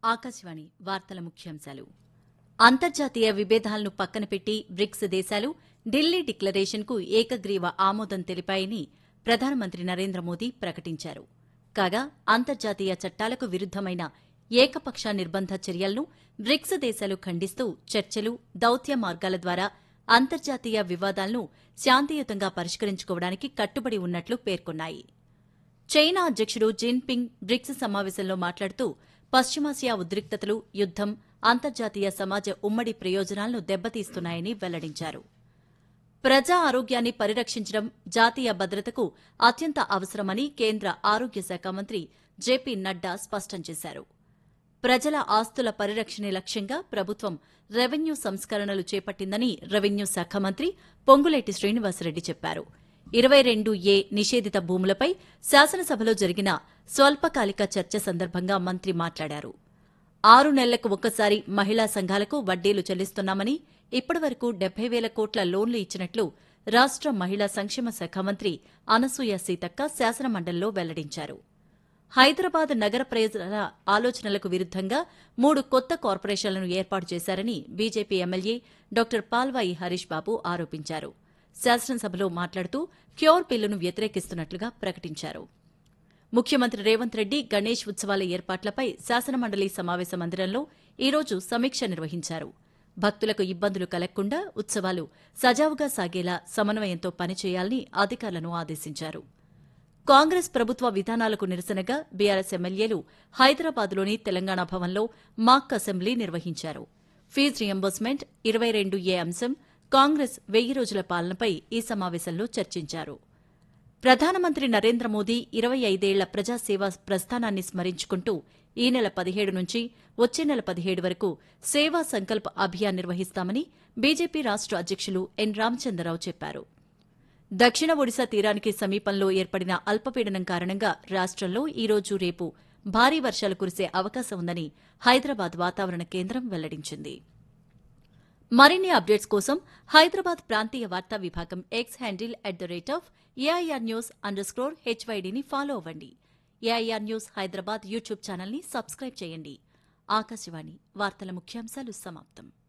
ఆకాశవాణి వార్తల ముఖ్యాంశాలు అంతర్జాతీయ విభేదాలను పక్కన పెట్టి బ్రిక్స్ దేశాలు ఢిల్లీ డిక్లరేషన్కు ఏకగ్రీవ ఆమోదం తెలిపాయని ప్రధానమంత్రి నరేంద్ర మోదీ ప్రకటించారు కాగా అంతర్జాతీయ చట్టాలకు విరుద్దమైన ఏకపక్ష నిర్బంధ చర్యలను బ్రిక్స్ దేశాలు ఖండిస్తూ చర్చలు దౌత్య మార్గాల ద్వారా అంతర్జాతీయ వివాదాలను శాంతియుతంగా పరిష్కరించుకోవడానికి కట్టుబడి ఉన్నట్లు పేర్కొన్నాయి చైనా అధ్యకుడు జిన్పింగ్ బ్రిక్స్ సమావేశంలో మాట్లాడుతూ పశ్చిమాసియా ఉద్రిక్తతలు యుద్దం అంతర్జాతీయ సమాజ ఉమ్మడి ప్రయోజనాలను దెబ్బతీస్తున్నాయని వెల్లడించారు ప్రజా ఆరోగ్యాన్ని పరిరక్షించడం జాతీయ భద్రతకు అత్యంత అవసరమని కేంద్ర ఆరోగ్య శాఖ మంత్రి జేపీ నడ్డా స్పష్టం చేశారు ప్రజల ఆస్తుల పరిరక్షణే లక్ష్యంగా ప్రభుత్వం రెవెన్యూ సంస్కరణలు చేపట్టిందని రెవెన్యూ శాఖ మంత్రి పొంగులేటి శ్రీనివాసరెడ్డి చెప్పారు ఇరవై రెండు ఏ నిషేధిత భూములపై శాసనసభలో జరిగిన స్వల్పకాలిక చర్చ సందర్భంగా మంత్రి మాట్లాడారు ఆరు నెలలకు ఒక్కసారి మహిళా సంఘాలకు వడ్డీలు చెల్లిస్తున్నామని ఇప్పటివరకు డెబ్బై వేల కోట్ల లోన్లు ఇచ్చినట్లు రాష్ట మహిళా సంక్షేమ శాఖ మంత్రి అనసూయ సీతక్క శాసనమండలిలో వెల్లడించారు హైదరాబాద్ నగర ప్రజల ఆలోచనలకు విరుద్దంగా మూడు కొత్త కార్పొరేషన్లను ఏర్పాటు చేశారని BJP MLA doctor Palvai Harish Babu ఆరోపించారు శాసనసభలో మాట్లాడుతూ క్యూర్ బిల్లును వ్యతిరేకిస్తున్నట్లుగా ప్రకటించారు ముఖ్యమంత్రి రేవంత్ రెడ్డి గణేష్ ఉత్సవాల ఏర్పాట్లపై శాసనమండలి సమావేశ మందిరంలో ఈరోజు సమీక్ష నిర్వహించారు భక్తులకు ఇబ్బందులు కలగకుండా ఉత్సవాలు సజావుగా సాగేలా సమన్వయంతో పనిచేయాలని అధికారులను ఆదేశించారు కాంగ్రెస్ ప్రభుత్వ విధానాలకు నిరసనగా బీఆర్ఎస్ ఎమ్మెల్యేలు హైదరాబాద్లోని తెలంగాణ భవన్లో మాక్ అసెంబ్లీ నిర్వహించారు ఫీజు రియంబర్స్మెంట్ ఇరవై రెండు ఏ అంశం కాంగ్రెస్ వెయ్యి రోజుల పాలనపై ఈ సమావేశంలో చర్చించారు ప్రధానమంత్రి నరేంద్ర మోదీ ఇరవై ఐదేళ్ల ప్రజాసేవా ప్రస్థానాన్ని స్మరించుకుంటూ ఈ నెల పదిహేడు నుంచి వచ్చే నెల పదిహేడు వరకు సేవా సంకల్ప్ అభియాన్ నిర్వహిస్తామని బీజేపీ రాష్ట అధ్యకులు ఎన్ రామచంద్రరావు చెప్పారు దక్షిణ ఒడిశా తీరానికి సమీపంలో ఏర్పడిన అల్పపీడనం కారణంగా రాష్టంలో ఈ రోజు రేపు భారీ వర్షాలు కురిసే అవకాశం ఉందని హైదరాబాద్ వాతావరణ కేంద్రం వెల్లడించింది మరిన్ని అప్డేట్స్ కోసం హైదరాబాద్ ప్రాంతీయ వార్తా విభాగం X handle at the rate of AIR news underscore హెచ్వైడీని ఫాలో అవ్వండి ఏఐఆర్ న్యూస్ హైదరాబాద్ యూట్యూబ్ ఛానల్ని సబ్స్క్రైబ్ చేయండి ఆకాశవాణి వార్తల ముఖ్యాంశాలు సమాప్తం